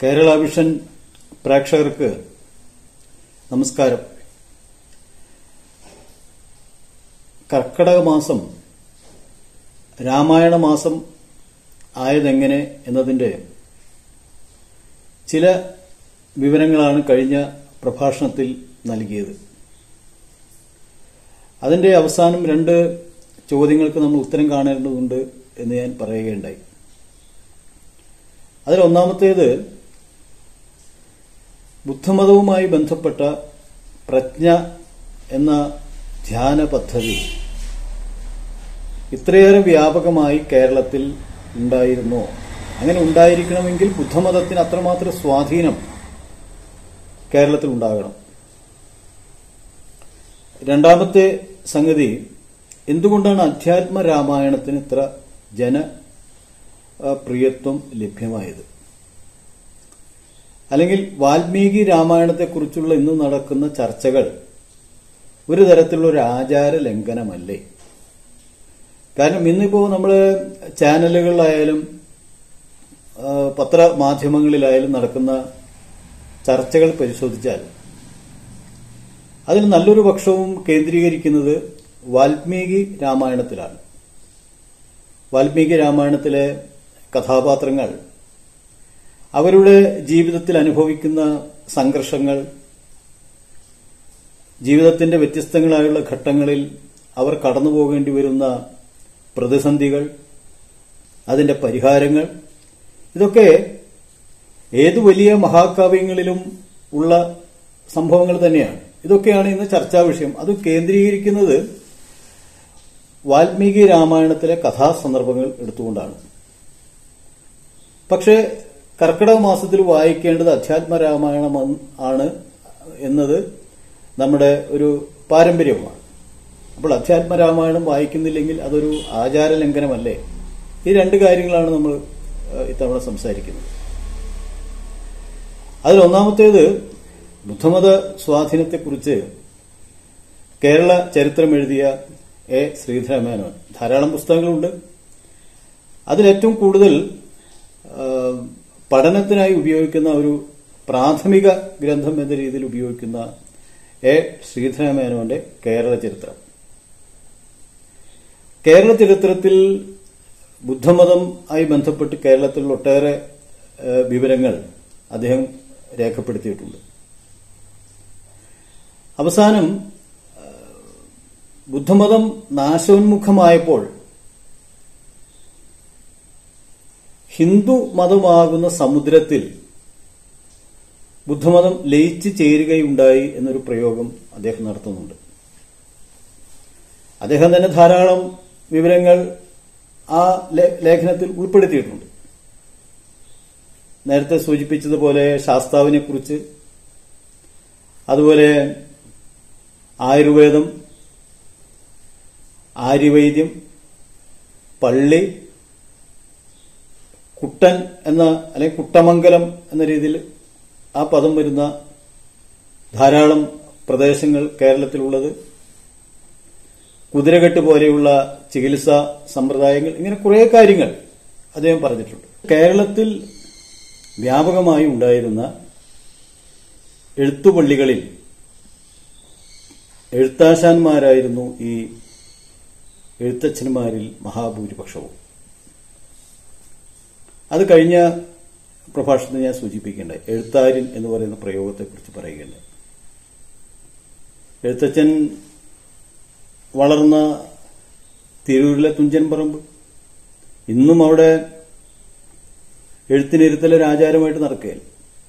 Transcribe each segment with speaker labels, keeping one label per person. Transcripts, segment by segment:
Speaker 1: Kerala vision പ്രേക്ഷകർക്ക് നമസ്കാരം കർക്കടക മാസം രാമായണ മാസം ആയതെങ്ങനെ എന്നതിന്റെ ചില വിവരങ്ങളാണ് കഴിഞ്ഞ പ്രഭാഷണത്തിൽ നൽകിയത് അതിന്റെ അവസാനം രണ്ട് ചോദ്യങ്ങൾക്ക് നമ്മൾ ഉത്തരം കാണേണ്ടതുണ്ട് എന്ന് ഞാൻ പറയുകയുണ്ടായി അതിൽ ഒന്നാമത്തേത് ബുദ്ധമതവുമായി ബന്ധപ്പെട്ട പ്രജ്ഞ എന്ന ധ്യാന പദ്ധതി ഇത്രയേറെ വ്യാപകമായി കേരളത്തിൽ ഉണ്ടായിരുന്നോ അങ്ങനെ ഉണ്ടായിരിക്കണമെങ്കിൽ ബുദ്ധമതത്തിന് അത്രമാത്രം സ്വാധീനം കേരളത്തിൽ ഉണ്ടാകണം രണ്ടാമത്തെ സംഗതി എന്തുകൊണ്ടാണ് അധ്യാത്മ രാമായണത്തിന് ഇത്ര ജന പ്രിയത്വം ലഭ്യമായത് അല്ലെങ്കിൽ വാൽമീകി രാമായണത്തെക്കുറിച്ചുള്ള ഇന്ന് നടക്കുന്ന ചർച്ചകൾ ഒരു തരത്തിലുള്ള ഒരു ആചാര ലംഘനമല്ലേ കാരണം ഇന്നിപ്പോ നമ്മൾ ചാനലുകളിലായാലും പത്രമാധ്യമങ്ങളിലായാലും നടക്കുന്ന ചർച്ചകൾ പരിശോധിച്ചാൽ അതിൽ നല്ലൊരു പക്ഷവും കേന്ദ്രീകരിക്കുന്നത് വാൽമീകി രാമായണത്തിലാണ് വാൽമീകി രാമായണത്തിലെ കഥാപാത്രങ്ങൾ അവരുടെ ജീവിതത്തിൽ അനുഭവിക്കുന്ന സംഘർഷങ്ങൾ ജീവിതത്തിന്റെ വ്യത്യസ്തങ്ങളായുള്ള ഘട്ടങ്ങളിൽ അവർ കടന്നു പോകേണ്ടി വരുന്ന പ്രതിസന്ധികൾ അതിന്റെ പരിഹാരങ്ങൾ ഇതൊക്കെ ഏതു വലിയ മഹാകാവ്യങ്ങളിലും ഉള്ള സംഭവങ്ങൾ തന്നെയാണ് ഇതൊക്കെയാണ് ഇന്ന് ചർച്ചാ വിഷയം അത് കേന്ദ്രീകരിക്കുന്നത് വാൽമീകി രാമായണത്തിലെ കഥാസന്ദർഭങ്ങൾ എടുത്തുകൊണ്ടാണ് പക്ഷേ കർക്കിടക മാസത്തിൽ വായിക്കേണ്ടത് അധ്യാത്മ രാമായണം ആണ് എന്നത് നമ്മുടെ ഒരു പാരമ്പര്യമാണ് അപ്പോൾ അധ്യാത്മ രാമായണം വായിക്കുന്നില്ലെങ്കിൽ അതൊരു ആചാര ലംഘനമല്ലേ ഈ രണ്ട് കാര്യങ്ങളാണ് നമ്മൾ ഇത്തവണ സംസാരിക്കുന്നത് അതിൽ ഒന്നാമത്തേത് ബുദ്ധമത സ്വാധീനത്തെക്കുറിച്ച് കേരള ചരിത്രം എഴുതിയ എ ശ്രീധരമേനോൻ ധാരാളം പുസ്തകങ്ങളുണ്ട് അതിലേറ്റവും കൂടുതൽ പഠനത്തിനായി ഉപയോഗിക്കുന്ന ഒരു പ്രാഥമിക ഗ്രന്ഥം എന്ന രീതിയിൽ ഉപയോഗിക്കുന്ന എ ശ്രീധരമേനോന്റെ കേരള ചരിത്രം കേരള ചരിത്രത്തിൽ ബുദ്ധമതം ആയി ബന്ധപ്പെട്ട് കേരളത്തിൽ ഒട്ടേറെ വിവരങ്ങൾ അദ്ദേഹം രേഖപ്പെടുത്തിയിട്ടുണ്ട് അവസാനം ബുദ്ധമതം നാശോന്മുഖമായപ്പോൾ ഹിന്ദു മതമാകുന്ന സമുദ്രത്തിൽ ബുദ്ധമതം ലയിച്ചു ചേരുകയുണ്ടായി എന്നൊരു പ്രയോഗം അദ്ദേഹം നടത്തുന്നുണ്ട് അദ്ദേഹം തന്നെ ധാരാളം വിവരങ്ങൾ ആ ലേഖനത്തിൽ ഉൾപ്പെടുത്തിയിട്ടുണ്ട് നേരത്തെ സൂചിപ്പിച്ചതുപോലെ ശാസ്താവിനെ കുറിച്ച് അതുപോലെ ആയുർവേദം ആര്യവൈദ്യം പള്ളി കുട്ടൻ എന്ന അല്ലെങ്കിൽ കുട്ടമംഗലം എന്ന രീതിയിൽ ആ പദം വരുന്ന ധാരാളം പ്രദേശങ്ങൾ കേരളത്തിലുള്ളത് കുതിരകെട്ട് പോലെയുള്ള ചികിത്സാ സമ്പ്രദായങ്ങൾ ഇങ്ങനെ കുറെ കാര്യങ്ങൾ അദ്ദേഹം പറഞ്ഞിട്ടുണ്ട് കേരളത്തിൽ വ്യാപകമായി ഉണ്ടായിരുന്ന എഴുത്തുപള്ളികളിൽ എഴുത്താശാന്മാരായിരുന്നു ഈ എഴുത്തച്ഛന്മാരിൽ മഹാഭൂരിപക്ഷവും അത് കഴിഞ്ഞ പ്രഭാഷണത്തിൽ ഞാൻ സൂചിപ്പിക്കേണ്ട എഴുത്താരിൻ എന്ന് പറയുന്ന പ്രയോഗത്തെക്കുറിച്ച് പറയുകയുണ്ടായി എഴുത്തച്ഛൻ വളർന്ന തിരൂരിലെ തുഞ്ചൻ പറമ്പ് ഇന്നും അവിടെ എഴുത്തിനിരുത്തലൊരു ആചാരമായിട്ട് നടക്കുകയല്ല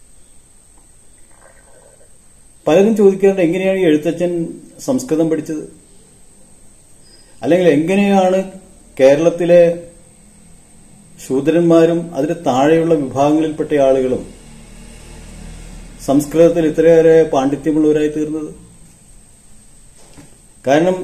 Speaker 1: പലരും ചോദിക്കാറുണ്ട് എങ്ങനെയാണ് ഈ എഴുത്തച്ഛൻ സംസ്കൃതം പഠിച്ചത് അല്ലെങ്കിൽ എങ്ങനെയാണ് കേരളത്തിലെ ശൂദ്രന്മാരും അതിന് താഴെയുള്ള വിഭാഗങ്ങളിൽപ്പെട്ട ആളുകളും സംസ്കൃതത്തിൽ ഇത്രയേറെ പാണ്ഡിത്യമുള്ളവരായി തീർന്നത് കാരണം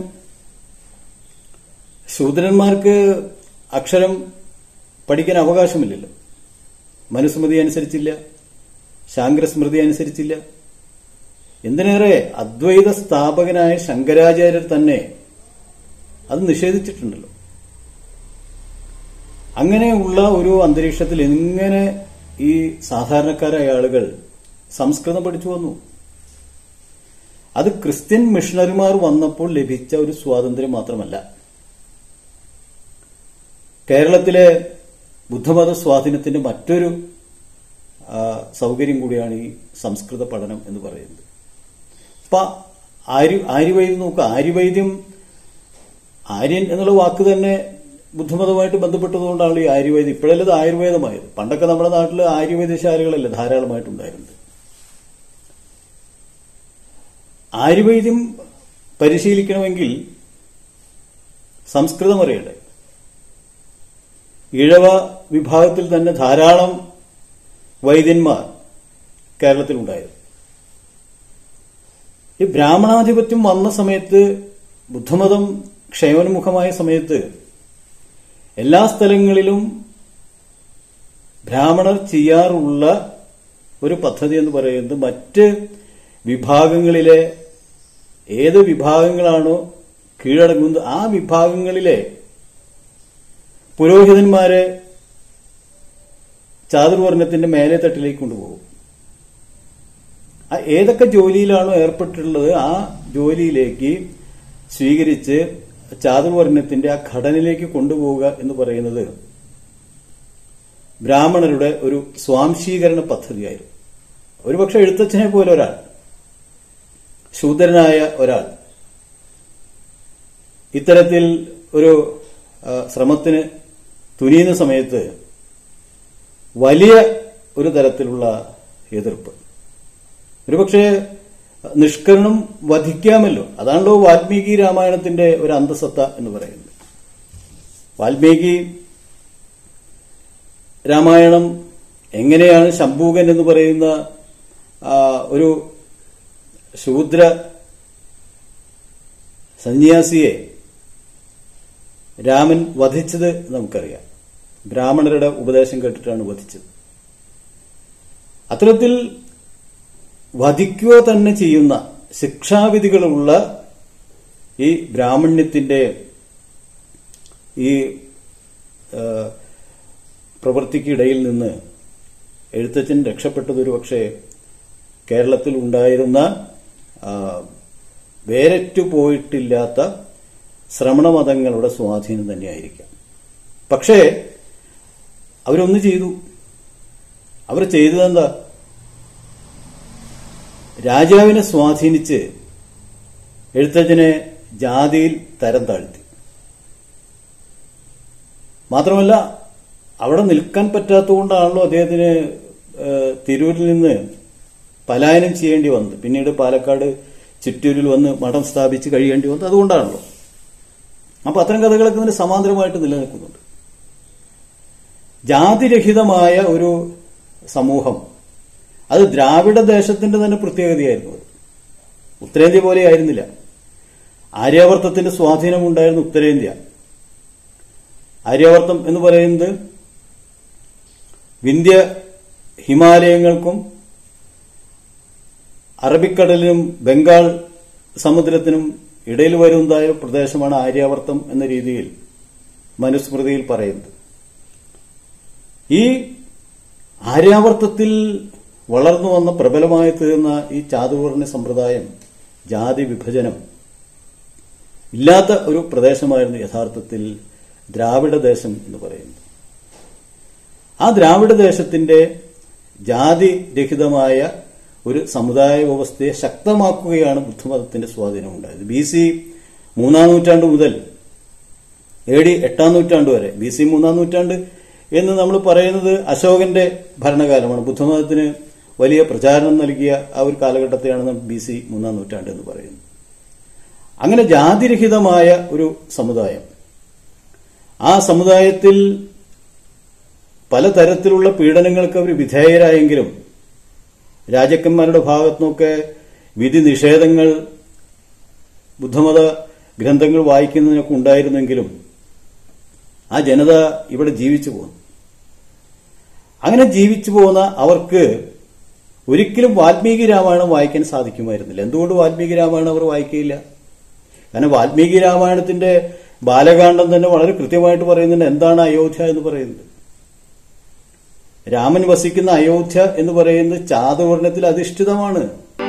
Speaker 1: ശൂദ്രന്മാർക്ക് അക്ഷരം പഠിക്കാൻ അവകാശമില്ലല്ലോ മനുസ്മൃതി അനുസരിച്ചില്ല ശാങ്കരസ്മൃതി അനുസരിച്ചില്ല എന്തിനേറെ അദ്വൈത സ്ഥാപകനായ ശങ്കരാചാര്യർ തന്നെ അത് നിഷേധിച്ചിട്ടുണ്ടല്ലോ അങ്ങനെയുള്ള ഒരു അന്തരീക്ഷത്തിൽ എങ്ങനെ ഈ സാധാരണക്കാരായ ആളുകൾ സംസ്കൃതം പഠിച്ചു വന്നു അത് ക്രിസ്ത്യൻ മിഷണറിമാർ വന്നപ്പോൾ ലഭിച്ച ഒരു സ്വാതന്ത്ര്യം മാത്രമല്ല കേരളത്തിലെ ബുദ്ധമത സ്വാധീനത്തിന്റെ മറ്റൊരു ആ, സൗകര്യം കൂടിയാണ് ഈ സംസ്കൃത പഠനം എന്ന് പറയുന്നത് ഇപ്പൊ ആര്യ ആര്യവൈദ്യം നോക്കുക ആര്യവൈദ്യം ആര്യൻ എന്നുള്ള വാക്ക് തന്നെ ബുദ്ധമതമായിട്ട് ബന്ധപ്പെട്ടതുകൊണ്ടാണ് ഈ ആയുർവേദം ഇപ്പോഴല്ലേ ഇത് ആയുർവേദമായത് പണ്ടൊക്കെ നമ്മുടെ നാട്ടിൽ ആയുർവേദശാലകളല്ലേ ധാരാളമായിട്ടുണ്ടായിരുന്നത് ആയുർവേദ്യം പരിശീലിക്കണമെങ്കിൽ സംസ്കൃതം അറിയണ്ടേ ഇഴവ വിഭാഗത്തിൽ തന്നെ ധാരാളം വൈദ്യന്മാർ കേരളത്തിലുണ്ടായിരുന്നു ഈ ബ്രാഹ്മണാധിപത്യം വന്ന സമയത്ത് ബുദ്ധമതം ക്ഷയോന്മുഖമായ സമയത്ത് എല്ലാ സ്ഥലങ്ങളിലും ബ്രാഹ്മണർ ചെയ്യാറുള്ള ഒരു പദ്ധതി എന്ന് പറയുന്നത് മറ്റ് വിഭാഗങ്ങളിലെ ഏത് വിഭാഗങ്ങളാണോ കീഴടങ്ങുന്നത് ആ വിഭാഗങ്ങളിലെ പുരോഹിതന്മാരെ ചാതുർവർണ്ണത്തിന്റെ മേലെ തട്ടിലേക്ക് കൊണ്ടുപോകും ആ ഏതൊക്കെ ജോലിയിലാണോ ഏർപ്പെട്ടിട്ടുള്ളത് ആ ജോലിയിലേക്ക് സ്വീകരിച്ച് ചാതുർവർണ്ണത്തിന്റെ ആ ഘടനയിലേക്ക് കൊണ്ടുപോവുക എന്ന് പറയുന്നത് ബ്രാഹ്മണരുടെ ഒരു സ്വാംശീകരണ പദ്ധതിയായിരുന്നു ഒരുപക്ഷെ എഴുത്തച്ഛനെ പോലെ ഒരാൾ ശൂദ്രനായ ഒരാൾ ഇത്തരത്തിൽ ഒരു ആ, ശ്രമത്തിന് തുനിയുന്ന സമയത്ത് വലിയ ഒരു തരത്തിലുള്ള എതിർപ്പ് ഒരുപക്ഷെ നിഷ്കരണം വധിക്കാമല്ലോ അതാണല്ലോ വാൽമീകി രാമായണത്തിന്റെ ഒരു അന്തസത്ത എന്ന് പറയുന്നത് വാൽമീകി രാമായണം എങ്ങനെയാണ് ശംഭൂകൻ എന്ന് പറയുന്ന ആ, ഒരു ശൂദ്ര സന്യാസിയെ രാമൻ വധിച്ചത് നമുക്കറിയാം ബ്രാഹ്മണരുടെ ഉപദേശം കേട്ടിട്ടാണ് വധിച്ചത് അത്തരത്തിൽ വധിക്കുക തന്നെ ചെയ്യുന്ന ശിക്ഷാവിധികളുള്ള ഈ ബ്രാഹ്മണ്യത്തിന്റെ ഈ ആ, പ്രവൃത്തിക്കിടയിൽ നിന്ന് എഴുത്തച്ഛൻ രക്ഷപ്പെട്ടത് ഒരു പക്ഷേ കേരളത്തിൽ ഉണ്ടായിരുന്ന ആ, വേരറ്റു പോയിട്ടില്ലാത്ത ശ്രമണമതങ്ങളുടെ സ്വാധീനം തന്നെയായിരിക്കാം പക്ഷേ അവരൊന്ന് ചെയ്തു അവർ ചെയ്തതെന്താ രാജാവിനെ സ്വാധീനിച്ച് എഴുത്തച്ഛനെ ജാതിയിൽ തരം താഴ്ത്തി മാത്രമല്ല അവിടെ നിൽക്കാൻ പറ്റാത്തതുകൊണ്ടാണല്ലോ അദ്ദേഹത്തിന് ഏഹ്, തിരൂരിൽ നിന്ന് പലായനം ചെയ്യേണ്ടി വന്നത് പിന്നീട് പാലക്കാട് ചിറ്റൂരിൽ വന്ന് മഠം സ്ഥാപിച്ച് കഴിയേണ്ടി വന്നത് അതുകൊണ്ടാണല്ലോ അപ്പൊ അത്തരം കഥകളൊക്കെ ഇതിന് സമാന്തരമായിട്ട് നിലനിൽക്കുന്നുണ്ട് ജാതിരഹിതമായ ഒരു സമൂഹം അത് ദ്രാവിഡ ദേശത്തിന്റെ തന്നെ പ്രത്യേകതയായിരുന്നു അത് ഉത്തരേന്ത്യ പോലെ ആയിരുന്നില്ല ആര്യാവർത്തത്തിന്റെ സ്വാധീനമുണ്ടായിരുന്നു ഉത്തരേന്ത്യ ആര്യാവർത്തം എന്ന് പറയുന്നത് വിന്ധ്യ ഹിമാലയങ്ങൾക്കും അറബിക്കടലിനും ബംഗാൾ സമുദ്രത്തിനും ഇടയിൽ വരുന്നതായ പ്രദേശമാണ് ആര്യാവർത്തം എന്ന രീതിയിൽ മനുസ്മൃതിയിൽ പറയുന്നത് ഈ ആര്യാവർത്തത്തിൽ വളർന്നു വന്ന പ്രബലമായി തീർന്ന ഈ ചാതുവർണ്ണ സമ്പ്രദായം ജാതി വിഭജനം ഇല്ലാത്ത ഒരു പ്രദേശമായിരുന്നു യഥാർത്ഥത്തിൽ ദ്രാവിഡ ദേശം എന്ന് പറയുന്നത് ആ ദ്രാവിഡ ദേശത്തിന്റെ ജാതി രഹിതമായ ഒരു സമുദായ വ്യവസ്ഥയെ ശക്തമാക്കുകയാണ് ബുദ്ധമതത്തിന്റെ സ്വാധീനം ഉണ്ടായത് ബി സി മൂന്നാം നൂറ്റാണ്ട് മുതൽ എ ഡി എട്ടാം നൂറ്റാണ്ട് വരെ ബി സി മൂന്നാം നൂറ്റാണ്ട് എന്ന് നമ്മൾ പറയുന്നത് അശോകന്റെ ഭരണകാലമാണ് ബുദ്ധമതത്തിന് വലിയ പ്രചാരണം നൽകിയ ആ ഒരു കാലഘട്ടത്തെയാണ് നമ്മൾ ബി സി മൂന്നാം നൂറ്റാണ്ട് എന്ന് പറയുന്നത് അങ്ങനെ ജാതിരഹിതമായ ഒരു സമുദായം ആ സമുദായത്തിൽ പലതരത്തിലുള്ള പീഡനങ്ങൾക്ക് അവർ വിധേയരായെങ്കിലും രാജാക്കന്മാരുടെ ഭാഗത്തുനിന്നൊക്കെ വിധി നിഷേധങ്ങൾ ബുദ്ധമത ഗ്രന്ഥങ്ങൾ വായിക്കുന്നതിനൊക്കെ ഉണ്ടായിരുന്നെങ്കിലും ആ ജനത ഇവിടെ ജീവിച്ചു പോകുന്നു അങ്ങനെ ജീവിച്ചു പോകുന്ന അവർക്ക് ഒരിക്കലും വാൽമീകി രാമായണം വായിക്കാൻ സാധിക്കുമായിരുന്നില്ല എന്തുകൊണ്ട് വാൽമീകി രാമായണം അവർ വായിക്കുകയില്ല കാരണം വാൽമീകി രാമായണത്തിന്റെ ബാലകാന്ഡം തന്നെ വളരെ കൃത്യമായിട്ട് പറയുന്നുണ്ട് എന്താണ് അയോധ്യ എന്ന് പറയുന്നത് രാമൻ വസിക്കുന്ന അയോധ്യ എന്ന് പറയുന്നത് ചാതുവർണ്ണത്തിൽ അധിഷ്ഠിതമാണ്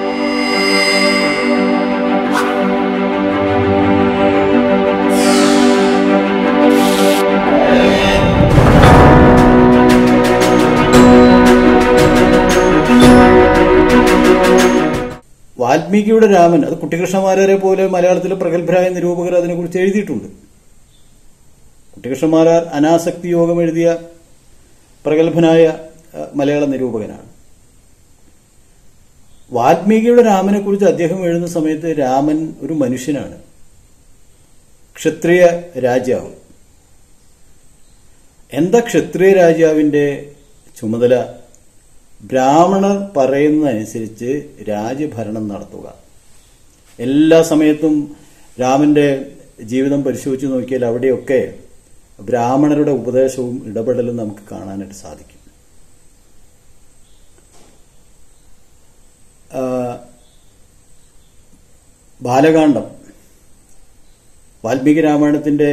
Speaker 1: വാൽമീകിയുടെ രാമൻ അത് കുട്ടികൃഷ്ണമാരാരെ പോലെ മലയാളത്തിലെ പ്രഗത്ഭരായ നിരൂപകർ അതിനെക്കുറിച്ച് എഴുതിയിട്ടുണ്ട് കുട്ടികൃഷ്ണമാരാർ അനാസക്തി യോഗം എഴുതിയ പ്രഗത്ഭനായ അഹ്, മലയാള നിരൂപകനാണ് വാൽമീകിയുടെ രാമനെ കുറിച്ച് അദ്ദേഹം എഴുതുന്ന സമയത്ത് രാമൻ ഒരു മനുഷ്യനാണ് ക്ഷത്രിയ രാജാവ് എന്താ ക്ഷത്രിയ രാജാവിന്റെ ചുമതല ബ്രാഹ്മണർ പറയുന്നതനുസരിച്ച് രാജ്യഭരണം നടത്തുക എല്ലാ സമയത്തും രാമന്റെ ജീവിതം പരിശോധിച്ച് നോക്കിയാൽ അവിടെയൊക്കെ ബ്രാഹ്മണരുടെ ഉപദേശവും ഇടപെടലും നമുക്ക് കാണാനായിട്ട് സാധിക്കും ആ, ബാലകാന്ഡം വാൽമീകി രാമായണത്തിന്റെ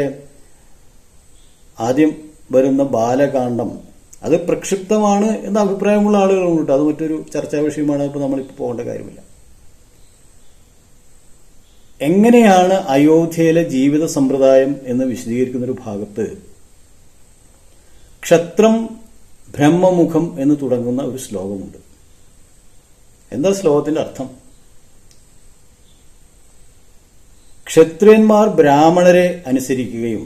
Speaker 1: ആദ്യം വരുന്ന ബാലകാന്ഡം അത് പ്രക്ഷിപ്തമാണ് എന്ന അഭിപ്രായമുള്ള ആളുകളുണ്ട് അത് മറ്റൊരു ചർച്ചാ വിഷയമാണ് ഇപ്പോൾ നമ്മളിപ്പോൾ പോകേണ്ട കാര്യമില്ല എങ്ങനെയാണ് അയോധ്യയിലെ ജീവിത സമ്പ്രദായം എന്ന് വിശദീകരിക്കുന്ന ഒരു ഭാഗത്ത് ക്ഷത്രം ബ്രഹ്മമുഖം എന്ന് തുടങ്ങുന്ന ഒരു ശ്ലോകമുണ്ട് എന്താ ശ്ലോകത്തിന്റെ അർത്ഥം ക്ഷത്രിയന്മാർ ബ്രാഹ്മണരെ അനുസരിക്കുകയും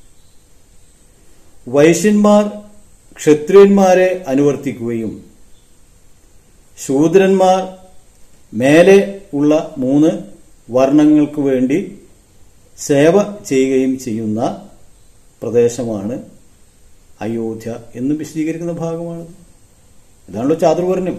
Speaker 1: വൈശ്യന്മാർ ക്ഷത്രിയന്മാരെ അനുവർത്തിക്കുകയും ശൂദ്രന്മാർ മേലെ ഉള്ള മൂന്ന് വർണ്ണങ്ങൾക്ക് വേണ്ടി സേവ ചെയ്യുകയും ചെയ്യുന്ന പ്രദേശമാണ് അയോധ്യ എന്ന് വിശദീകരിക്കുന്ന ഭാഗമാണ് ഇതാണല്ലോ ചാതുർവർണ്ണം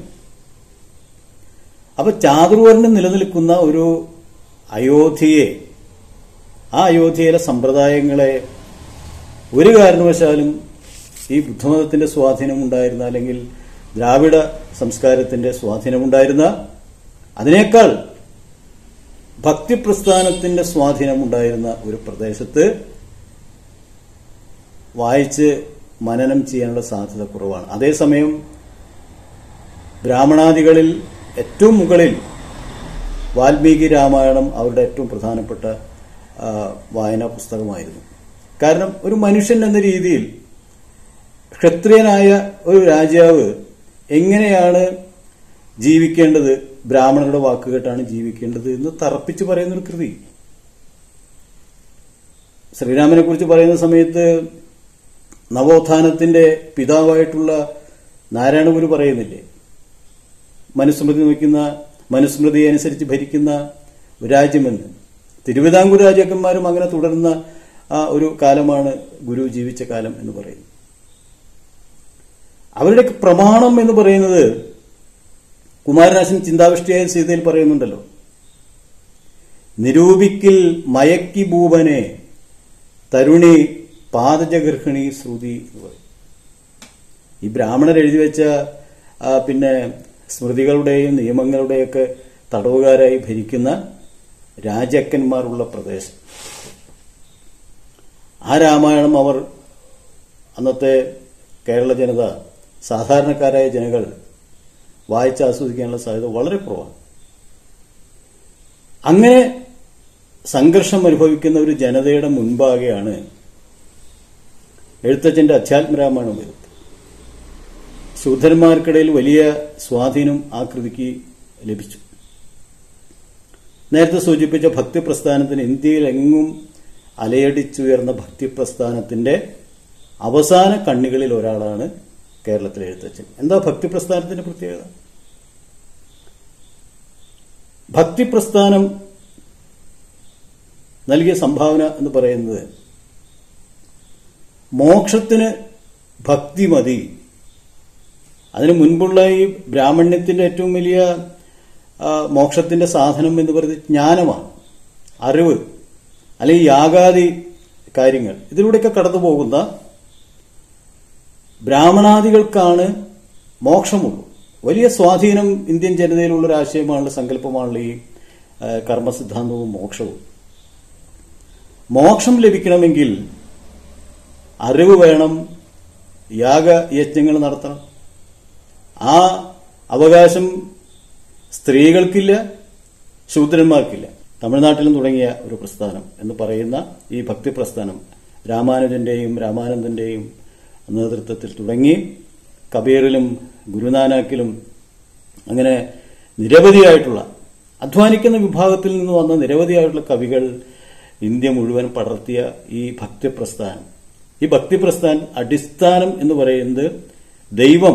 Speaker 1: അപ്പൊ ചാതുർവർണ്ണം നിലനിൽക്കുന്ന ഒരു അയോധ്യയെ ആ അയോധ്യയിലെ സമ്പ്രദായങ്ങളെ ഒരു കാരണവശാലും ഈ ബുദ്ധമതത്തിന്റെ സ്വാധീനമുണ്ടായിരുന്ന അല്ലെങ്കിൽ ദ്രാവിഡ സംസ്കാരത്തിന്റെ സ്വാധീനമുണ്ടായിരുന്ന അതിനേക്കാൾ ഭക്തിപ്രസ്ഥാനത്തിന്റെ സ്വാധീനമുണ്ടായിരുന്ന ഒരു പ്രദേശത്ത് വായിച്ച് മനനം ചെയ്യാനുള്ള സാധ്യത കുറവാണ് അതേസമയം ബ്രാഹ്മണാദികളിൽ ഏറ്റവും മുകളിൽ വാൽമീകി രാമായണം അവരുടെ ഏറ്റവും പ്രധാനപ്പെട്ട ആ, വായനാ പുസ്തകമായിരുന്നു കാരണം ഒരു മനുഷ്യൻ എന്ന രീതിയിൽ ക്ഷത്രിയനായ ഒരു രാജാവ് എങ്ങനെയാണ് ജീവിക്കേണ്ടത് ബ്രാഹ്മണരുടെ വാക്കുകേട്ടാണ് ജീവിക്കേണ്ടത് എന്ന് തറപ്പിച്ച് പറയുന്ന ഒരു കൃതി ശ്രീരാമനെ കുറിച്ച് പറയുന്ന സമയത്ത് നവോത്ഥാനത്തിന്റെ പിതാവായിട്ടുള്ള നാരായണഗുരു പറയുന്നില്ലേ മനുസ്മൃതി നോക്കുന്ന മനുസ്മൃതി അനുസരിച്ച് ഭരിക്കുന്ന ഒരു രാജ്യമെന്ന് തിരുവിതാംകൂർ രാജാക്കന്മാരും അങ്ങനെ തുടരുന്ന ആ ഒരു കാലമാണ് ഗുരു ജീവിച്ച കാലം എന്ന് പറയുന്നത് അവരുടെ പ്രമാണം എന്ന് പറയുന്നത് കുമാരനാശൻ ചിന്താവിഷ്ടിയായ സീതയിൽ പറയുന്നുണ്ടല്ലോ നിരൂപിക്കിൽ മയക്കി ഭൂപനെ തരുണി പാദജഗർഹിണി ശ്രുതി എന്ന് പറയും ഈ ബ്രാഹ്മണർ എഴുതി വെച്ച ആ, പിന്നെ സ്മൃതികളുടെയും നിയമങ്ങളുടെയൊക്കെ തടവുകാരായി ഭരിക്കുന്ന രാജാക്കന്മാരുള്ള പ്രദേശം ആ രാമായണം അവർ അന്നത്തെ കേരള ജനത സാധാരണക്കാരായ ജനങ്ങൾ വായിച്ച് ആസ്വദിക്കാനുള്ള സാധ്യത വളരെ കുറവാണ് അങ്ങനെ സംഘർഷം അനുഭവിക്കുന്ന ഒരു ജനതയുടെ മുൻപാകെയാണ് എഴുത്തച്ഛന്റെ അധ്യാത്മരാമായണം വരുന്നത് ശൂദ്രന്മാർക്കിടയിൽ വലിയ സ്വാധീനം ആ കൃതിക്ക് ലഭിച്ചു നേരത്തെ സൂചിപ്പിച്ച ഭക്തി പ്രസ്ഥാനത്തിന് ഇന്ത്യയിലെങ്ങും അലയടിച്ചുയർന്ന ഭക്തി പ്രസ്ഥാനത്തിന്റെ അവസാന കണ്ണികളിൽ ഒരാളാണ് കേരളത്തിലെ എഴുത്തച്ഛൻ എന്താ ഭക്തി പ്രസ്ഥാനത്തിന്റെ പ്രത്യേകത ഭക്തി പ്രസ്ഥാനം നൽകിയ സംഭാവന എന്ന് പറയുന്നത് മോക്ഷത്തിന് ഭക്തി മതി അതിനു മുൻപുള്ള ഈ ബ്രാഹ്മണ്യത്തിന്റെ ഏറ്റവും വലിയ ആ, മോക്ഷത്തിന്റെ സാധനം എന്ന് പറയുന്നത് ജ്ഞാനമാണ് അറിവ് അല്ലെങ്കിൽ യാഗാദി കാര്യങ്ങൾ ഇതിലൂടെയൊക്കെ കടന്നു പോകുന്ന ബ്രാഹ്മണാദികൾക്കാണ് മോക്ഷമുള്ളൂ വലിയ സ്വാധീനം ഇന്ത്യൻ ജനതയിലുള്ള ഒരു ആശയമാണല്ലോ സങ്കല്പമാണല്ലോ ഈ ആ, കർമ്മസിദ്ധാന്തവും മോക്ഷവും മോക്ഷം ലഭിക്കണമെങ്കിൽ അറിവ് വേണം യാഗയജ്ഞങ്ങൾ നടത്തണം ആ അവകാശം സ്ത്രീകൾക്കില്ല ശൂദ്രന്മാർക്കില്ല തമിഴ്നാട്ടിലും തുടങ്ങിയ ഒരു പ്രസ്ഥാനം എന്ന് പറയുന്ന ഈ ഭക്തി പ്രസ്ഥാനം രാമാനുജന്റെയും രാമാനന്ദന്റെയും നേതൃത്വത്തിൽ തുടങ്ങി കബീറിലും ഗുരുനാനാക്കിലും അങ്ങനെ നിരവധിയായിട്ടുള്ള അധ്വാനിക്കുന്ന വിഭാഗത്തിൽ നിന്ന് വന്ന നിരവധിയായിട്ടുള്ള കവികൾ ഇന്ത്യ മുഴുവൻ പടർത്തിയ ഈ ഭക്തി പ്രസ്ഥാനം ഈ ഭക്തി പ്രസ്ഥാനം അടിസ്ഥാനം എന്ന് പറയുന്നത് ദൈവം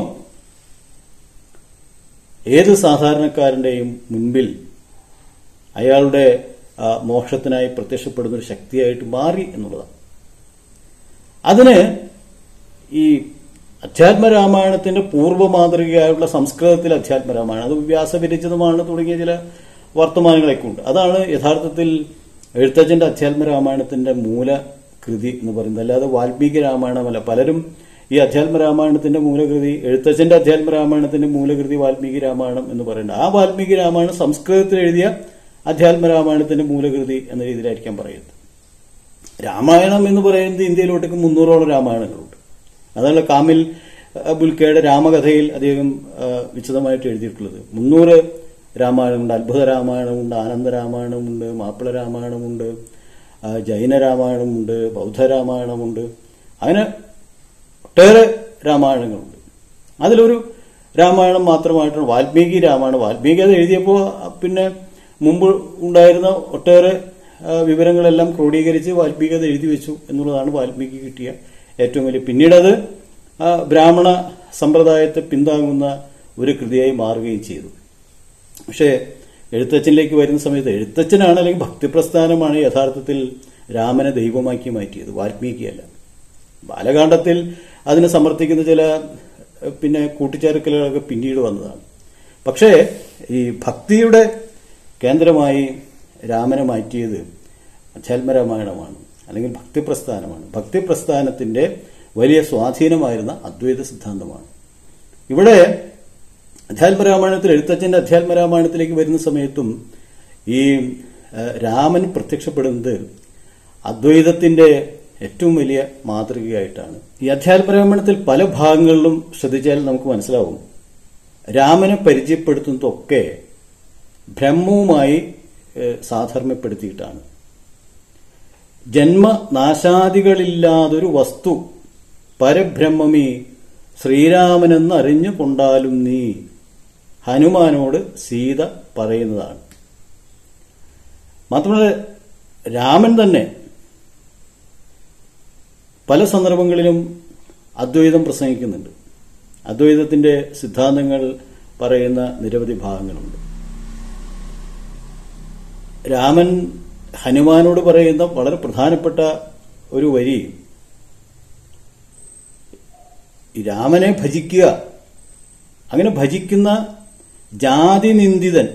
Speaker 1: ഏത് സാധാരണക്കാരന്റെയും മുൻപിൽ അയാളുടെ ആ, മോക്ഷത്തിനായി പ്രത്യക്ഷപ്പെടുന്ന ഒരു ശക്തിയായിട്ട് മാറി എന്നുള്ളതാണ് അതിന് ഈ അധ്യാത്മരാമായണത്തിന്റെ പൂർവ്വ മാതൃകയായുള്ള സംസ്കൃതത്തിൽ അധ്യാത്മരാമായണം അത് വ്യാസവിരചിതമാണ് തുടങ്ങിയ ചില വർത്തമാനങ്ങളൊക്കെ ഉണ്ട് അതാണ് യഥാർത്ഥത്തിൽ എഴുത്തച്ഛന്റെ അധ്യാത്മരാമായണത്തിന്റെ മൂലകൃതി എന്ന് പറയുന്നത് അല്ലാതെ വാൽമീകി രാമായണമല്ല പലരും ഈ അധ്യാത്മരാമായണത്തിന്റെ മൂലകൃതി എഴുത്തച്ഛന്റെ അധ്യാത്മരാമായണത്തിന്റെ മൂലകൃതി വാൽമീകി രാമായണം എന്ന് പറയുന്നത് ആ വാൽമീകി രാമായണം സംസ്കൃതത്തിൽ എഴുതിയ അധ്യാത്മരാമായണത്തിന്റെ മൂലകൃതി എന്ന രീതിയിലായിരിക്കാം പറയുന്നത് രാമായണം എന്ന് പറയുന്നത് ഇന്ത്യയിലോട്ടേക്ക് മുന്നൂറോളം രാമായണങ്ങളുണ്ട് അതാണ് കാമിൽ ബുൽക്കയുടെ രാമകഥയിൽ അദ്ദേഹം ആ, വിശദമായിട്ട് എഴുതിയിട്ടുള്ളത് മുന്നൂറ് രാമായണമുണ്ട് അത്ഭുത രാമായണമുണ്ട് ആനന്ദ രാമായണമുണ്ട് മാപ്പിള രാമായണമുണ്ട് ആ, ജൈന രാമായണമുണ്ട് ബൗദ്ധ രാമായണമുണ്ട് അങ്ങനെ ഒട്ടേറെ രാമായണങ്ങളുണ്ട് അതിലൊരു രാമായണം മാത്രമായിട്ടാണ് വാൽമീകി രാമായണം വാൽമീകി അത് എഴുതിയപ്പോൾ പിന്നെ മുമ്പ് ഉണ്ടായിരുന്ന ഒട്ടേറെ ആ, വിവരങ്ങളെല്ലാം ക്രോഡീകരിച്ച് വാൽമീകി അത് എഴുതി വെച്ചു എന്നുള്ളതാണ് വാൽമീകി കിട്ടിയ ഏറ്റവും വലിയ പിന്നീടത് ആ, ബ്രാഹ്മണ സമ്പ്രദായത്തെ പിന്താങ്ങുന്ന ഒരു കൃതിയായി മാറുകയും ചെയ്തു പക്ഷേ എഴുത്തച്ഛനിലേക്ക് വരുന്ന സമയത്ത് എഴുത്തച്ഛനാണ് അല്ലെങ്കിൽ ഭക്തിപ്രസ്ഥാനമാണ് യഥാർത്ഥത്തിൽ രാമനെ ദൈവമാക്കി മാറ്റിയത് വാൽമീകിയല്ല ബാലകാണ്ഡത്തിൽ അതിനെ സമർത്ഥിക്കുന്ന ചില എഹ്, പിന്നെ കൂട്ടിച്ചേർക്കലുകളൊക്കെ പിന്നീട് വന്നതാണ് പക്ഷേ ഈ ഭക്തിയുടെ കേന്ദ്രമായി രാമനെ മാറ്റിയത് അധ്യാത്മരാമായണമാണ് അല്ലെങ്കിൽ ഭക്തിപ്രസ്ഥാനമാണ് ഭക്തിപ്രസ്ഥാനത്തിന്റെ വലിയ സ്വാധീനമായിരുന്ന അദ്വൈത സിദ്ധാന്തമാണ് ഇവിടെ അധ്യാത്മരാമായണത്തിൽ എഴുത്തച്ഛന്റെ അധ്യാത്മരാമായണത്തിലേക്ക് വരുന്ന സമയത്തും ഈ ഏഹ്, രാമൻ പ്രത്യക്ഷപ്പെടുന്നത് അദ്വൈതത്തിന്റെ ഏറ്റവും വലിയ മാതൃകയായിട്ടാണ് ഈ അധ്യാത്മരാമായണത്തിൽ പല ഭാഗങ്ങളിലും ശ്രദ്ധിച്ചാൽ നമുക്ക് മനസ്സിലാവും രാമനെ പരിചയപ്പെടുത്തുന്നതൊക്കെ ബ്രഹ്മവുമായി ഏഹ്, സാധർമ്മ്യപ്പെടുത്തിയിട്ടാണ് ജന്മനാശാദികളില്ലാതൊരു വസ്തു പരബ്രഹ്മമീ ശ്രീരാമനെന്ന് അറിഞ്ഞു കൊണ്ടാലും നീ ഹനുമാനോട് സീത പറയുന്നതാണ് മാത്രമല്ല രാമൻ തന്നെ പല സന്ദർഭങ്ങളിലും അദ്വൈതം പ്രസംഗിക്കുന്നുണ്ട് അദ്വൈതത്തിന്റെ സിദ്ധാന്തങ്ങൾ പറയുന്ന നിരവധി ഭാഗങ്ങളുണ്ട് രാമൻ ഹനുമാനോട് പറയുന്ന വളരെ പ്രധാനപ്പെട്ട ഒരു വരി ഈ രാമനെ ഭജിക്കുക അങ്ങനെ ഭജിക്കുന്ന ജാതി നിന്ദിതൻ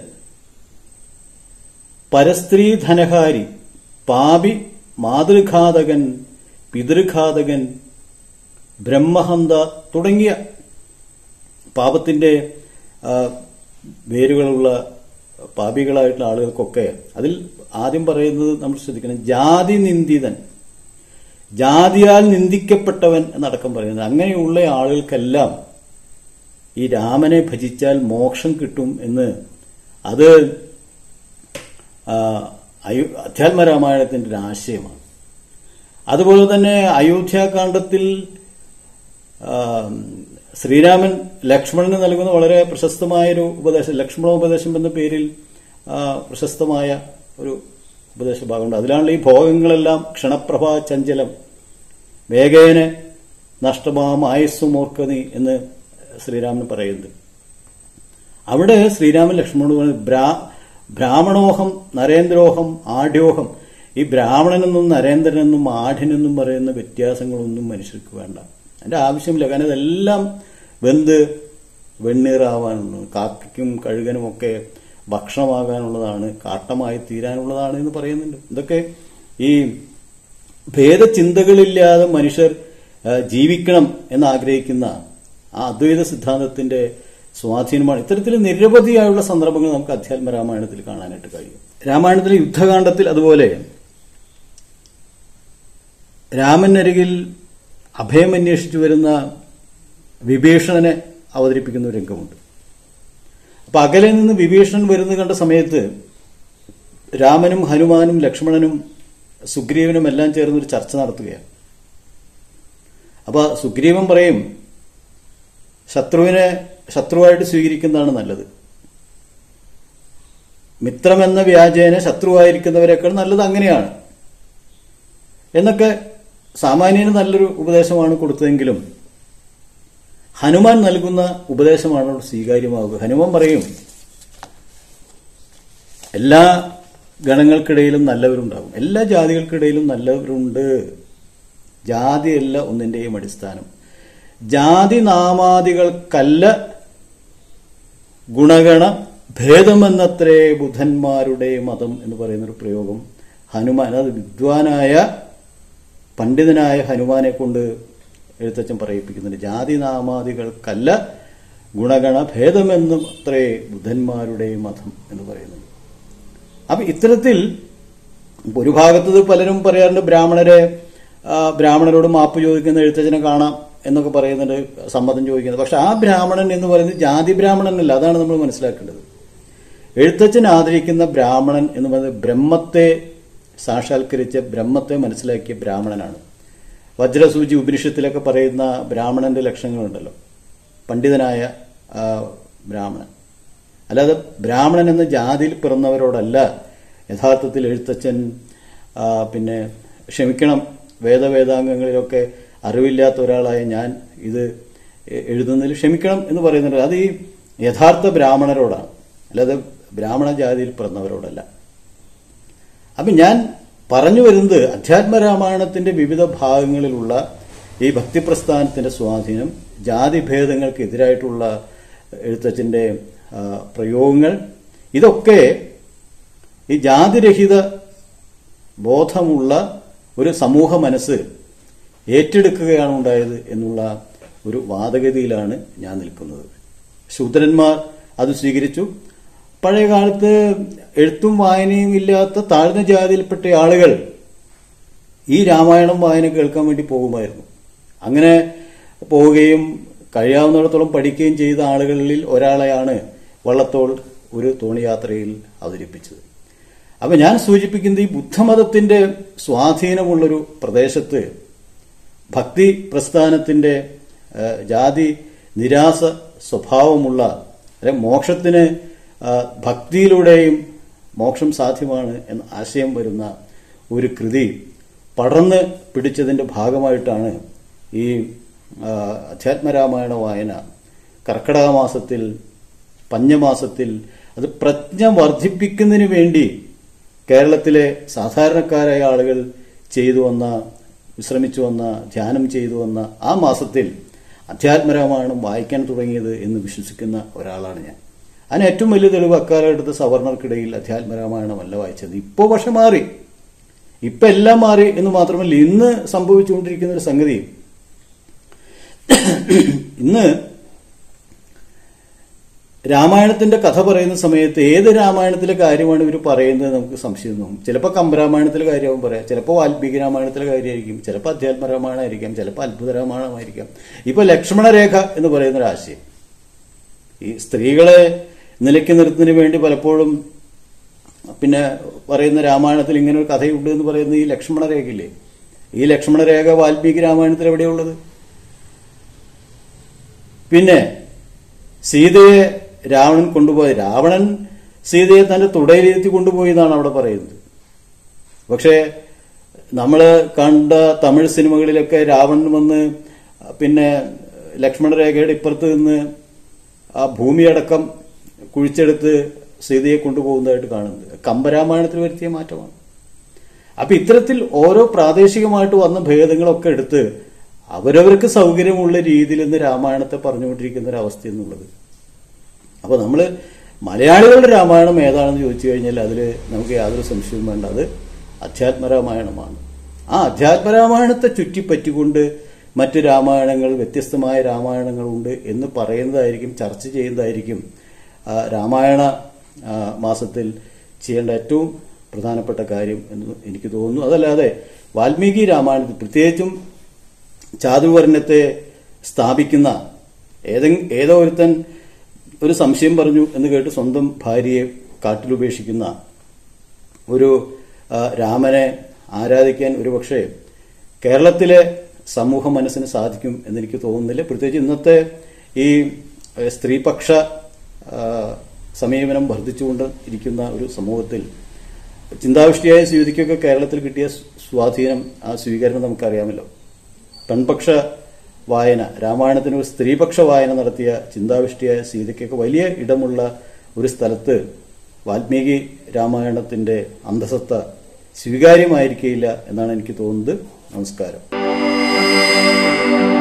Speaker 1: പരസ്ത്രീ ധനഹാരി പാപി മാതൃഘാതകൻ പിതൃഘാതകൻ ബ്രഹ്മഹന്ത തുടങ്ങിയ പാപത്തിന്റെ ആ, വേരുകളുള്ള പാപികളായിട്ടുള്ള ആളുകൾക്കൊക്കെ അതിൽ ആദ്യം പറയുന്നത് നമ്മൾ ശ്രദ്ധിക്കണം ജാതി നിന്ദിതൻ ജാതിയാൽ നിന്ദിക്കപ്പെട്ടവൻ എന്നടക്കം പറയുന്നത് അങ്ങനെയുള്ള ആളുകൾക്കെല്ലാം ഈ രാമനെ ഭജിച്ചാൽ മോക്ഷം കിട്ടും എന്ന് അത് ആ, അയോ- അധ്യാത്മരാമായണത്തിന്റെ ഒരു ആശയമാണ് അതുപോലെ തന്നെ അയോധ്യാകാന്ഡത്തിൽ ആ, ശ്രീരാമൻ ലക്ഷ്മണന് നൽകുന്ന വളരെ പ്രശസ്തമായൊരു ഉപദേശം ലക്ഷ്മണോപദേശം എന്ന പേരിൽ ആ, പ്രശസ്തമായ ഒരു ഉപദേശ ഭാഗമുണ്ട് അതിലാണല്ലോ ഈ ഭോഗങ്ങളെല്ലാം ക്ഷണപ്രഭ ചഞ്ചലം വേഗേന നഷ്ടമാം ആയുസ്സുമോർക്ക നീ എന്ന് ശ്രീരാമൻ പറയുന്നത് അവിടെ ശ്രീരാമൻ ലക്ഷ്മണോട് പറയുന്നത് ബ്രാ ബ്രാഹ്മണോഹം നരേന്ദ്രോഹം ആഢ്യോഹം ഈ ബ്രാഹ്മണനെന്നും നരേന്ദ്രനെന്നും ആഢ്യനെന്നും പറയുന്ന വ്യത്യാസങ്ങളൊന്നും മനുഷ്യർക്ക് വേണ്ട അതിന്റെ ആവശ്യമില്ല കാരണം ഇതെല്ലാം വെന്ത് വെണ്ണീറാവാനുള്ളതാണ് കാക്കയ്ക്കും കഴുകനും ഒക്കെ ഭക്ഷണമാകാനുള്ളതാണ് കാട്ടമായി തീരാനുള്ളതാണ് എന്ന് പറയുന്നുണ്ട് ഇതൊക്കെ ഈ ഭേദചിന്തകളില്ലാതെ മനുഷ്യർ ആ, ജീവിക്കണം എന്ന് ആഗ്രഹിക്കുന്ന ആ അദ്വൈത സിദ്ധാന്തത്തിന്റെ സ്വാധീനമാണ് ഇത്തരത്തിൽ നിരവധിയായുള്ള സന്ദർഭങ്ങൾ നമുക്ക് അധ്യാത്മ രാമായണത്തിൽ കാണാനായിട്ട് കഴിയും രാമായണത്തിലെ യുദ്ധകാന്ഡത്തിൽ അതുപോലെ രാമനരികിൽ അഭയമന്വേഷിച്ചു വരുന്ന വിഭീഷണനെ അവതരിപ്പിക്കുന്ന ഒരു രംഗമുണ്ട് അപ്പൊ അകലെ നിന്ന് വിഭീഷണൻ വരുന്നത് കണ്ട സമയത്ത് രാമനും ഹനുമാനും ലക്ഷ്മണനും സുഗ്രീവനും എല്ലാം ചേർന്ന് ഒരു ചർച്ച നടത്തുകയാണ് അപ്പൊ സുഗ്രീവൻ പറയും ശത്രുവിനെ ശത്രുവായിട്ട് സ്വീകരിക്കുന്നതാണ് നല്ലത് മിത്രമെന്ന വ്യാജേന ശത്രുവായിരിക്കുന്നവരെക്കാൾ നല്ലത് അങ്ങനെയാണ് എന്നൊക്കെ സാമാന്യന് നല്ലൊരു ഉപദേശമാണ് കൊടുത്തതെങ്കിലും ഹനുമാൻ നൽകുന്ന ഉപദേശമാണ് അവിടെ സ്വീകാര്യമാവുക ഹനുമാൻ പറയും എല്ലാ ഗണങ്ങൾക്കിടയിലും നല്ലവരുണ്ടാകും എല്ലാ ജാതികൾക്കിടയിലും നല്ലവരുണ്ട് ജാതിയല്ല ഒന്നിന്റെയും അടിസ്ഥാനം ജാതി നാമാദികൾക്കല്ല ഗുണഗണ ഭേദമെന്നത്രേ ബുധന്മാരുടെ മതം എന്ന് പറയുന്ന ഒരു പ്രയോഗം ഹനുമാൻ അത് വിദ്വാനായ പണ്ഡിതനായ ഹനുമാനെ കൊണ്ട് എഴുത്തച്ഛൻ പറയിപ്പിക്കുന്നുണ്ട് ജാതി നാമാദികൾക്കല്ല ഗുണഗണ ഭേദമെന്നും അത്രേ ബുധന്മാരുടെ മതം എന്ന് പറയുന്നത് അപ്പൊ ഇത്തരത്തിൽ ഒരു ഭാഗത്തത് പലരും പറയാറുണ്ട് ബ്രാഹ്മണരെ ആ, ബ്രാഹ്മണരോട് മാപ്പ് ചോദിക്കുന്ന എഴുത്തച്ഛനെ കാണാം എന്നൊക്കെ പറയുന്നുണ്ട് സമ്മതം ചോദിക്കുന്നത് പക്ഷെ ആ ബ്രാഹ്മണൻ എന്ന് പറയുന്നത് ജാതി ബ്രാഹ്മണനല്ല അതാണ് നമ്മൾ മനസ്സിലാക്കേണ്ടത് എഴുത്തച്ഛൻ ആദരിക്കുന്ന ബ്രാഹ്മണൻ എന്ന് പറയുന്നത് ബ്രഹ്മത്തെ സാക്ഷാത്കരിച്ച ബ്രഹ്മത്തെ മനസ്സിലാക്കിയ ബ്രാഹ്മണനാണ് വജ്രസൂചി ഉപനിഷത്തിലൊക്കെ പറയുന്ന ബ്രാഹ്മണന്റെ ലക്ഷണങ്ങളുണ്ടല്ലോ പണ്ഡിതനായ ആ, ബ്രാഹ്മണൻ അല്ലാതെ ബ്രാഹ്മണൻ എന്ന ജാതിയിൽ പിറന്നവരോടല്ല യഥാർത്ഥത്തിൽ എഴുത്തച്ഛൻ ആ, പിന്നെ ക്ഷമിക്കണം വേദവേദാംഗങ്ങളിലൊക്കെ അറിവില്ലാത്ത ഒരാളായ ഞാൻ ഇത് എ- എഴുതുന്നതിൽ ക്ഷമിക്കണം എന്ന് പറയുന്നുണ്ട് അത് ഈ യഥാർത്ഥ ബ്രാഹ്മണരോടാണ് അല്ലാതെ ബ്രാഹ്മണ ജാതിയിൽ പിറന്നവരോടല്ല അപ്പൊ ഞാൻ പറഞ്ഞു വരുന്നത് അധ്യാത്മരാമായണത്തിന്റെ വിവിധ ഭാഗങ്ങളിലുള്ള ഈ ഭക്തിപ്രസ്ഥാനത്തിന്റെ സ്വാധീനം ജാതിഭേദങ്ങൾക്ക് എതിരായിട്ടുള്ള എഴുത്തച്ഛന്റെ ആ, പ്രയോഗങ്ങൾ ഇതൊക്കെ ഈ ജാതിരഹിത ബോധമുള്ള ഒരു സമൂഹ മനസ്സ് ഏറ്റെടുക്കുകയാണ് ഉണ്ടായത് എന്നുള്ള ഒരു വാദഗതിയിലാണ് ഞാൻ നിൽക്കുന്നത് ശൂദ്രന്മാർ അത് സ്വീകരിച്ചു പഴയ കാലത്ത് എഴുത്തും വായനയും ഇല്ലാത്ത താഴ്ന്ന ജാതിയിൽപ്പെട്ട ആളുകൾ ഈ രാമായണം വായന കേൾക്കാൻ വേണ്ടി പോകുമായിരുന്നു അങ്ങനെ പോവുകയും കഴിയാവുന്നിടത്തോളം പഠിക്കുകയും ചെയ്ത ആളുകളിൽ ഒരാളെയാണ് വള്ളത്തോൾ ഒരു തോണിയാത്രയിൽ അവതരിപ്പിച്ചത് അപ്പൊ ഞാൻ സൂചിപ്പിക്കുന്നത് ഈ ബുദ്ധമതത്തിന്റെ സ്വാധീനമുള്ളൊരു പ്രദേശത്ത് ഭക്തി പ്രസ്ഥാനത്തിന്റെ ആ, ജാതി നിരാസ സ്വഭാവമുള്ള അല്ലെ മോക്ഷത്തിന് ആ, ഭക്തിയിലൂടെയും മോക്ഷം സാധ്യമാണ് എന്ന ആശയം വരുന്ന ഒരു കൃതി പടർന്ന് പിടിച്ചതിന്റെ ഭാഗമായിട്ടാണ് ഈ ആ, അധ്യാത്മരാമായണ വായന കർക്കിടക മാസത്തിൽ പഞ്ഞമാസത്തിൽ അത് പ്രജ്ഞ വർദ്ധിപ്പിക്കുന്നതിന് വേണ്ടി കേരളത്തിലെ സാധാരണക്കാരായ ആളുകൾ ചെയ്തു വന്ന വിശ്രമിച്ചു വന്ന ധ്യാനം ചെയ്തു വന്ന ആ മാസത്തിൽ അധ്യാത്മരാമായണം വായിക്കാൻ തുടങ്ങിയത് എന്ന് വിശ്വസിക്കുന്ന ഒരാളാണ് ഞാൻ അതിന് ഏറ്റവും വലിയ തെളിവ് അക്കാലഘട്ടത്ത് സവർണർക്കിടയിൽ അധ്യാത്മരാമായണമല്ല വായിച്ചത് ഇപ്പോൾ പക്ഷെ മാറി ഇപ്പൊ എല്ലാം മാറി എന്ന് മാത്രമല്ല ഇന്ന് സംഭവിച്ചുകൊണ്ടിരിക്കുന്ന ഒരു സംഗതി ഇന്ന് രാമായണത്തിന്റെ കഥ പറയുന്ന സമയത്ത് ഏത് രാമായണത്തിലെ കാര്യമാണ് ഇവർ പറയുന്നത് നമുക്ക് സംശയം തോന്നും ചിലപ്പോൾ കമ്പരാമായണത്തിലെ കാര്യമാവും പറയാം ചിലപ്പോൾ വാൽമീകി രാമായണത്തിലെ കാര്യമായിരിക്കും ചിലപ്പോൾ അധ്യാത്മ രാമായണമായിരിക്കാം ചിലപ്പോൾ അത്ഭുത രാമായണമായിരിക്കാം ഇപ്പൊ ലക്ഷ്മണരേഖ എന്ന് പറയുന്ന ഒരു ആശയം ഈ സ്ത്രീകളെ നിലയ്ക്ക് നിർത്തുന്നതിന് വേണ്ടി പലപ്പോഴും പിന്നെ പറയുന്ന രാമായണത്തിൽ ഇങ്ങനെ ഒരു കഥയുണ്ട് എന്ന് പറയുന്ന ഈ ലക്ഷ്മണരേഖയില്ലേ ഈ ലക്ഷ്മണരേഖ വാൽമീകി രാമായണത്തിൽ എവിടെയുള്ളത് പിന്നെ സീതയെ രാവണൻ കൊണ്ടുപോയി രാവണൻ സീതയെ തന്റെ തുടയിലിരുത്തി കൊണ്ടുപോയി എന്നാണ് അവിടെ പറയുന്നത് പക്ഷേ നമ്മൾ കണ്ട തമിഴ് സിനിമകളിലൊക്കെ രാവണൻ വന്ന് പിന്നെ ലക്ഷ്മണരേഖയുടെ ഇപ്പുറത്ത് നിന്ന് ആ ഭൂമിയടക്കം കുഴിച്ചെടുത്ത് സീതയെ കൊണ്ടുപോകുന്നതായിട്ട് കാണുന്നത് കമ്പരാമായണത്തിൽ വരുത്തിയ മാറ്റമാണ് അപ്പൊ ഇത്തരത്തിൽ ഓരോ പ്രാദേശികമായിട്ട് വന്ന ഭേദങ്ങളൊക്കെ എടുത്ത് അവരവർക്ക് സൗകര്യമുള്ള രീതിയിൽ ഇന്ന് രാമായണത്തെ പറഞ്ഞുകൊണ്ടിരിക്കുന്ന ഒരു അവസ്ഥ എന്നുള്ളത് അപ്പൊ നമ്മള് മലയാളികളുടെ രാമായണം ഏതാണെന്ന് ചോദിച്ചു കഴിഞ്ഞാൽ അതിൽ നമുക്ക് യാതൊരു സംശയവും വേണ്ട അത് അധ്യാത്മരാമായണമാണ് ആ അധ്യാത്മരാമായണത്തെ ചുറ്റിപ്പറ്റിക്കൊണ്ട് മറ്റ് രാമായണങ്ങൾ വ്യത്യസ്തമായ രാമായണങ്ങളുണ്ട് എന്ന് പറയുന്നതായിരിക്കും ചർച്ച ചെയ്യുന്നതായിരിക്കും ആ, രാമായണ ആ, മാസത്തിൽ ചെയ്യേണ്ട ഏറ്റവും പ്രധാനപ്പെട്ട കാര്യം എന്ന് എനിക്ക് തോന്നുന്നു അതല്ലാതെ വാൽമീകി രാമായണത്തിൽ പ്രത്യേകിച്ചും ചാതുവർണ്ണത്തെ സ്ഥാപിക്കുന്ന ഏതെ ഏതോ ഒരുത്തൻ ഒരു സംശയം പറഞ്ഞു എന്ന് കേട്ട് സ്വന്തം ഭാര്യയെ കാട്ടിലുപേക്ഷിക്കുന്ന ഒരു ആ, രാമനെ ആരാധിക്കാൻ ഒരുപക്ഷെ കേരളത്തിലെ സമൂഹ മനസ്സിന് സാധിക്കും എന്നെനിക്ക് തോന്നുന്നില്ല പ്രത്യേകിച്ച് ഇന്നത്തെ ഈ ഏ, സ്ത്രീപക്ഷ ആ, സമീപനം വർദ്ധിച്ചുകൊണ്ട് ഇരിക്കുന്ന ഒരു സമൂഹത്തിൽ ചിന്താവിഷ്ടിയായ സ്വീതിക്കൊക്കെ കേരളത്തിൽ കിട്ടിയ സ്വാധീനം ആ സ്വീകരണം നമുക്കറിയാമല്ലോ പെൺപക്ഷ വായന രാമായണത്തിന് ഒരു സ്ത്രീപക്ഷ വായന നടത്തിയ ചിന്താവിഷ്ടിയായ സീതയ്ക്കൊക്കെ വലിയ ഇടമുള്ള ഒരു സ്ഥലത്ത് വാൽമീകി രാമായണത്തിന്റെ അന്തസത്ത സ്വീകാര്യമായിരിക്കില്ല എന്നാണ് എനിക്ക് തോന്നുന്നത് നമസ്കാരം